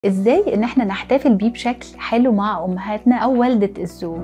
ازاي ان احنا نحتفل بيه بشكل حلو مع امهاتنا او والدة الزوج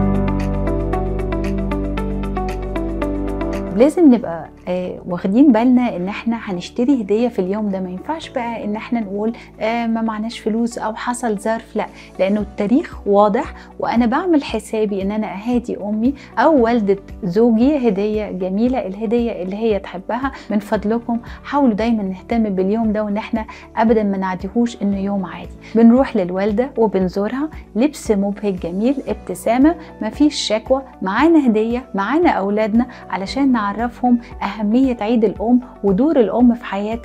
لازم نبقى آه واخدين بالنا ان احنا هنشتري هديه في اليوم ده ما ينفعش بقى ان احنا نقول آه ما معناش فلوس او حصل ظرف لا لانه التاريخ واضح وانا بعمل حسابي ان انا اهادي امي او والده زوجي هديه جميله الهديه اللي هي تحبها من فضلكم حاولوا دايما نهتم باليوم ده وان احنا ابدا ما نعديهوش انه يوم عادي بنروح للوالده وبنزورها لبس مبهج جميل ابتسامه ما فيش شكوى معانا هديه معانا اولادنا علشان نعرفهم أهمية عيد الأم ودور الأم في حياة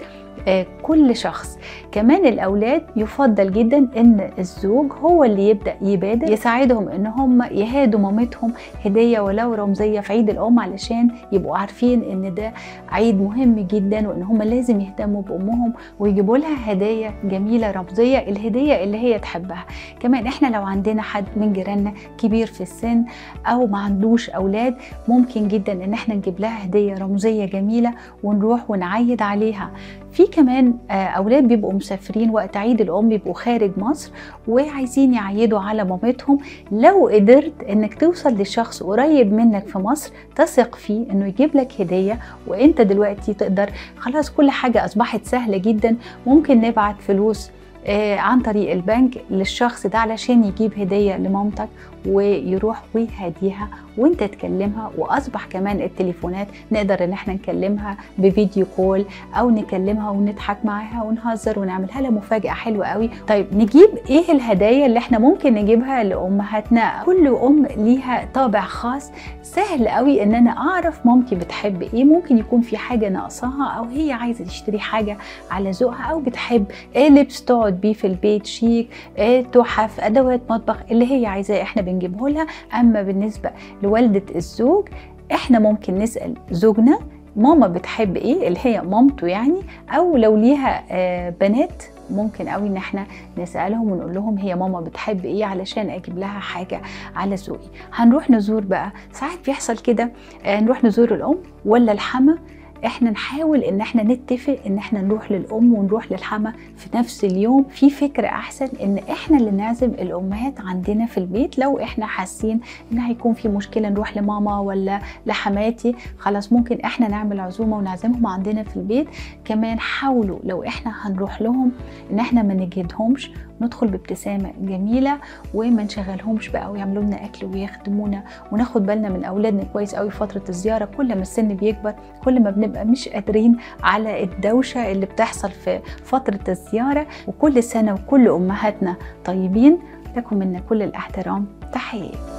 كل شخص كمان الأولاد يفضل جدا أن الزوج هو اللي يبدأ يبادر يساعدهم أن هم يهادوا مامتهم هدية ولو رمزية في عيد الأم علشان يبقوا عارفين أن ده عيد مهم جدا وأن هم لازم يهتموا بأمهم ويجيبوا لها هدايا جميلة رمزية الهدية اللي هي تحبها كمان احنا لو عندنا حد من جيراننا كبير في السن أو ما عندوش أولاد ممكن جدا أن احنا نجيب لها هدية رمزية جميلة ونروح ونعيد عليها في كمان اولاد بيبقوا مسافرين وقت عيد الام بيبقوا خارج مصر وعايزين يعيدوا على مامتهم لو قدرت انك توصل لشخص قريب منك في مصر تثق فيه انه يجيب لك هديه وانت دلوقتي تقدر خلاص كل حاجه اصبحت سهله جدا ممكن نبعت فلوس عن طريق البنك للشخص ده علشان يجيب هدية لمامتك ويروح ويهديها وانت تكلمها واصبح كمان التليفونات نقدر ان احنا نكلمها بفيديو كول او نكلمها ونضحك معاها ونهزر ونعملها لها مفاجاه حلوه قوي طيب نجيب ايه الهدايا اللي احنا ممكن نجيبها لامهاتنا كل ام ليها طابع خاص سهل قوي ان انا اعرف مامتي بتحب ايه ممكن يكون في حاجه ناقصاها او هي عايزه تشتري حاجه على ذوقها او بتحب ايه لبس تقعد بيه في البيت شيك ايه تحف ادوات مطبخ اللي هي عايزاه احنا بنجيبه لها اما بالنسبه لوالده الزوج احنا ممكن نسال زوجنا ماما بتحب ايه اللي هي مامته يعني او لو ليها بنات ممكن قوي ان احنا نسالهم ونقول لهم هي ماما بتحب ايه علشان اجيب لها حاجه على ذوقي هنروح نزور بقى ساعات بيحصل كده نروح نزور الام ولا الحما احنا نحاول ان احنا نتفق ان احنا نروح للام ونروح للحما في نفس اليوم في فكره احسن ان احنا اللي نعزم الامهات عندنا في البيت لو احنا حاسين ان هيكون في مشكله نروح لماما ولا لحماتي خلاص ممكن احنا نعمل عزومه ونعزمهم عندنا في البيت كمان حاولوا لو احنا هنروح لهم ان احنا ما نجهدهمش ندخل بابتسامه جميله وما نشغلهمش بقى ويعملوا لنا اكل ويخدمونا وناخد بالنا من اولادنا كويس قوي فتره الزياره كل ما السن بيكبر كل ما بنبقى مش قادرين على الدوشه اللي بتحصل في فتره الزياره وكل سنه وكل امهاتنا طيبين لكم منا كل الاحترام تحيه